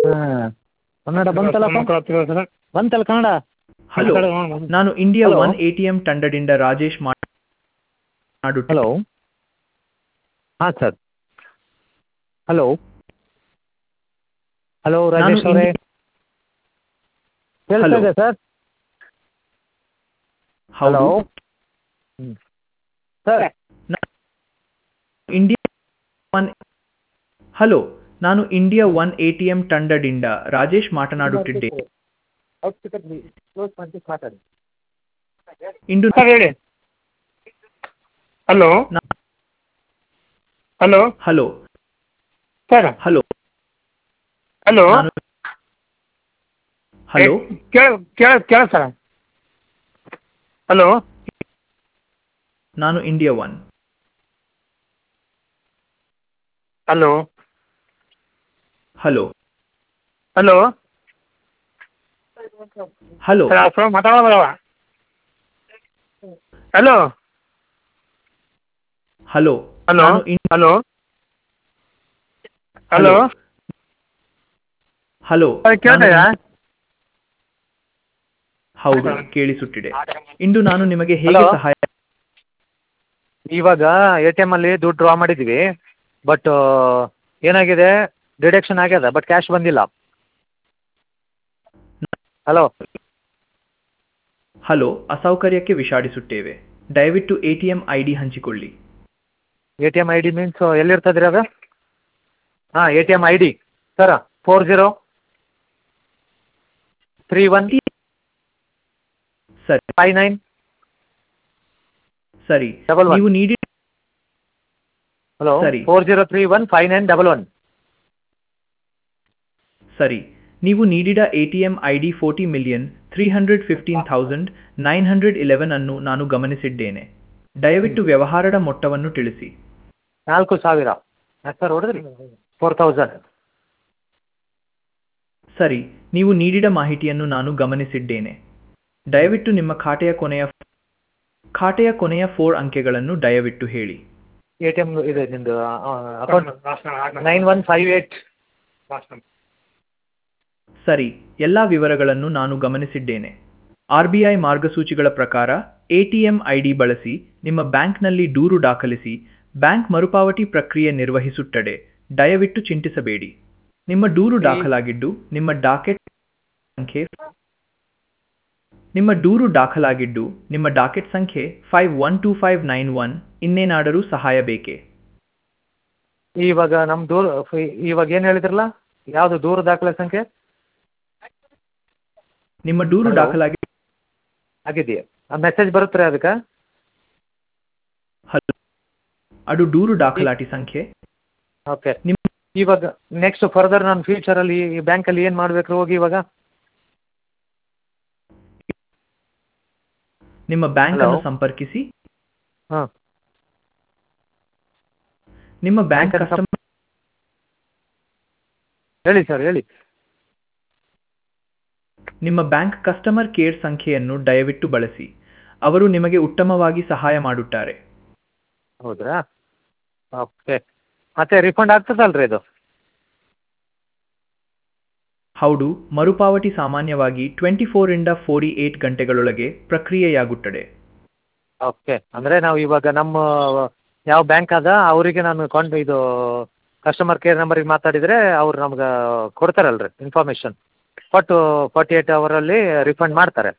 ಹಾಂ ಕನ್ನಡ ಬಂತಲ್ಲಪ್ಪ ಸರ್ ಬಂತಲ್ಲ ಕನ್ನಡ ಹಲೋ ನಾನು India Hello. One A T M ತಂಡದಿಂದ ರಾಜೇಶ್ ಮಾಡು ಹಲೋ ಹಾಂ ಸರ್ ಹಲೋ ಹಲೋ ರಾಜೇಶ್ ನಾನು ಅವರೇ ಕೇಳ್ತಾ Hello. ಇದೆ ಸರ್ ಹೌದು ಹ್ಞೂ ಸರ್ ಇಂಡಿಯಾ ಒನ್ ಹಲೋ ನಾನು India one A T M ತಂಡದಿಂದ ರಾಜೇಶ್ ಮಾತನಾಡುತ್ತಿದ್ದೆ ಇಂದು ಸರ್ ಹೇಳಿ ಹಲೋ ನಾ- hello hello sir hello hello ನಾನು ಹಲೋ ಕೇಳ ಕೇಳ ಕೇಳ ಸರ್ ಹಲೋ ನಾನು India one hello hello hello hello sir ಅಷ್ಟು ಮಾತಾಡೋದವ ಹಲೋ ಹಲೋ ಹಲೋ ನಾನು ಇನ್- ಹಲೋ ಹಲೋ ಹಲೋ ಸರ್ ಕೇಳ್ತೇಯಾ ನಾನು- ಹೌದು ಕೇಳಿಸುತ್ತಿದೆ ಇಂದು ನಾನು ನಿಮಗೆ ಹೇಗೆ Hello. ಸಹಾಯ ಇವಾಗ ಎ ಟಿ ಎಮ್ಮಲ್ಲಿ ದುಡ್ಡು ಡ್ರಾ ಮಾಡಿದ್ದೀವಿ ಬಟ್ ಏನಾಗಿದೆ ಡಿಡಕ್ಷನ್ ಆಗ್ಯದ ಬಟ್ ಕ್ಯಾಶ್ ಬಂದಿಲ್ಲ ಹಲೋ ಹಲೋ ಅಸೌಕರ್ಯಕ್ಕೆ ವಿಷಾಡಿಸುತ್ತೇವೆ ದಯವಿಟ್ಟು ಎಟಿಎಂ ಐಡಿ ಹಂಚಿಕೊಳ್ಳಿ A T M I D means ಎಲ್ಲಿರ್ತದೆ ರೀ ಅದು ಹಾಂ A T M I D sir four zero three one ಸರಿ ಫೈವ್ ನೈನ್ ಸರಿ Double one. ನೀವು ನೀಡಿ ಹಲೋ ಸರಿ. Four zero three one five nine double one ಸರಿ ನೀವು ನೀಡಿದ ATM ID forty million three hundred fifteen thousand nine hundred eleven ಅನ್ನು ನಾನು ಗಮನಿಸಿದ್ದೇನೆ ದಯವಿಟ್ಟು ವ್ಯವಹಾರದ ಮೊತ್ತವನ್ನು ತಿಳಿಸಿ ನಾಲ್ಕು ಸಾವಿರ ಯಾಕೆ ಸರ್ ಹೊಡೆದ್ರಿ ಫೋರ್ ತೌಸಂಡ್ ಸರಿ ನೀವು ನೀಡಿದ ಮಾಹಿತಿಯನ್ನು ನಾನು ಗಮನಿಸಿದ್ದೇನೆ ದಯವಿಟ್ಟು ನಿಮ್ಮ ಖಾತೆಯ ಕೊನೆಯ ಖಾತೆಯ ಕೊನೆಯ ಫೋರ್ ಅಂಕೆಗಳನ್ನು ದಯವಿಟ್ಟು ಹೇಳಿ ಎ ಟಿ ಎಮ್ ಇದೆ ನಿಮ್ಮದು account nine one five eight ಸರಿ ಎಲ್ಲ ವಿವರಗಳನ್ನು ನಾನು ಗಮನಿಸಿದ್ದೇನೆ ಆರ್ ಬಿ ಐ ಮಾರ್ಗಸೂಚಿಗಳ ಪ್ರಕಾರ ಎಟಿಎಂ ಐಡಿ ಬಳಸಿ ನಿಮ್ಮ ಬ್ಯಾಂಕ್ನಲ್ಲಿ ದೂರು ದಾಖಲಿಸಿ ಬ್ಯಾಂಕ್ ಮರುಪಾವತಿ ಪ್ರಕ್ರಿಯೆ ನಿರ್ವಹಿಸುತ್ತದೆ ದಯವಿಟ್ಟು ಚಿಂತಿಸಬೇಡಿ ನಿಮ್ಮ ದೂರು ದಾಖಲಾಗಿದ್ದು ನಿಮ್ಮ ಡಾಕೆಟ್ ಸಂಖ್ಯೆ ನಿಮ್ಮ ದೂರು ದಾಖಲಾಗಿದ್ದು ನಿಮ್ಮ ಡಾಕೆಟ್ ಸಂಖ್ಯೆ five one two five nine one ಇನ್ನೇನಾದರೂ ಸಹಾಯ ಬೇಕೇ ಇವಾಗ ನಮ್ಮ ದೂರ ಇವಾಗ ಏನು ಹೇಳಿದ್ರಲ್ಲ ಯಾವುದು ದೂರ ದಾಖಲೆ ಸಂಖ್ಯೆ ನಿಮ್ಮ ದೂರು Hello? ದಾಖಲಾಗಿ ಆಗಿದೆಯಾ ಆ ಮೆಸೇಜ್ ಬರುತ್ತೆ ರೀ ಅದಕ್ಕೆ ಹಲೋ ಅದು ದೂರು ದಾಖಲಾತಿ ಸಂಖ್ಯೆ ಓಕೆ ನಿಮ್ಮ ಇವಾಗ ನೆಕ್ಸ್ಟ್ ಫರ್ದರ್ ನಾನು ಫ್ಯೂಚರಲ್ಲಿ ಈ ಬ್ಯಾಂಕಲ್ಲಿ ಏನು ಮಾಡ್ಬೇಕು ಹೋಗಿ ಇವಾಗ ನಿಮ್ಮ ಬ್ಯಾಂಕ್ ಅನ್ನು Hello? ಸಂಪರ್ಕಿಸಿ ಹಾಂ ನಿಮ್ಮ ಬ್ಯಾಂಕ್ Bank ಅನ್ನು ಕಸ್ಟಮರ್ ಹೇಳಿ ಸರ್ ಹೇಳಿ ನಿಮ್ಮ ಬ್ಯಾಂಕ್ ಕಸ್ಟಮರ್ ಕೇರ್ ಸಂಖ್ಯೆಯನ್ನು ದಯವಿಟ್ಟು ಬಳಸಿ ಅವರು ನಿಮಗೆ ಉತ್ತಮವಾಗಿ ಸಹಾಯ ಮಾಡುತ್ತಾರೆ ಹೌದ್ರಾ ಓಕೆ ಮತ್ತೆ ರಿಫಂಡ್ ಆಗ್ತದಲ್ರಿ ಇದು ಹೌದು ಮರುಪಾವತಿ ಸಾಮಾನ್ಯವಾಗಿ ಟ್ವೆಂಟಿ ಫೋರಿಂದ ಫೋರ್ಟಿ ಏಟ್ ಗಂಟೆಗಳೊಳಗೆ ಪ್ರಕ್ರಿಯೆಯಾಗುತ್ತದೆ ಓಕೆ ಅಂದರೆ ನಾವು ಇವಾಗ ನಮ್ಮ ಯಾವ ಬ್ಯಾಂಕ್ ಅದ ಅವರಿಗೆ ನಾನು ಕೊಂಡು ಇದು ಕಸ್ಟಮರ್ ಕೇರ್ ನಂಬರಿಗೆ ಮಾತಾಡಿದರೆ ಅವ್ರು ನಮ್ಗೆ ಕೊಡ್ತಾರಲ್ರಿ ಇನ್ಫಾರ್ಮೇಷನ್ ಕೊಟ್ಟು ಫಾರ್ಟಿ ಏಟ್ ಅವರಲ್ಲಿ ರಿಫಂಡ್ ಮಾಡ್ತಾರೆ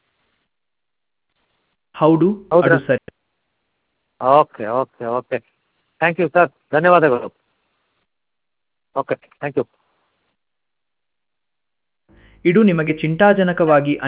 ಹೌದು ಹೌದ್ರಾ? ಅದು ಸರಿ okay okay okay thank you sir ಧನ್ಯವಾದಗಳು ಓಕೆ ಥ್ಯಾಂಕ್ ಯು ಇದು ನಿಮಗೆ ಚಿಂತಾಜನಕವಾಗಿ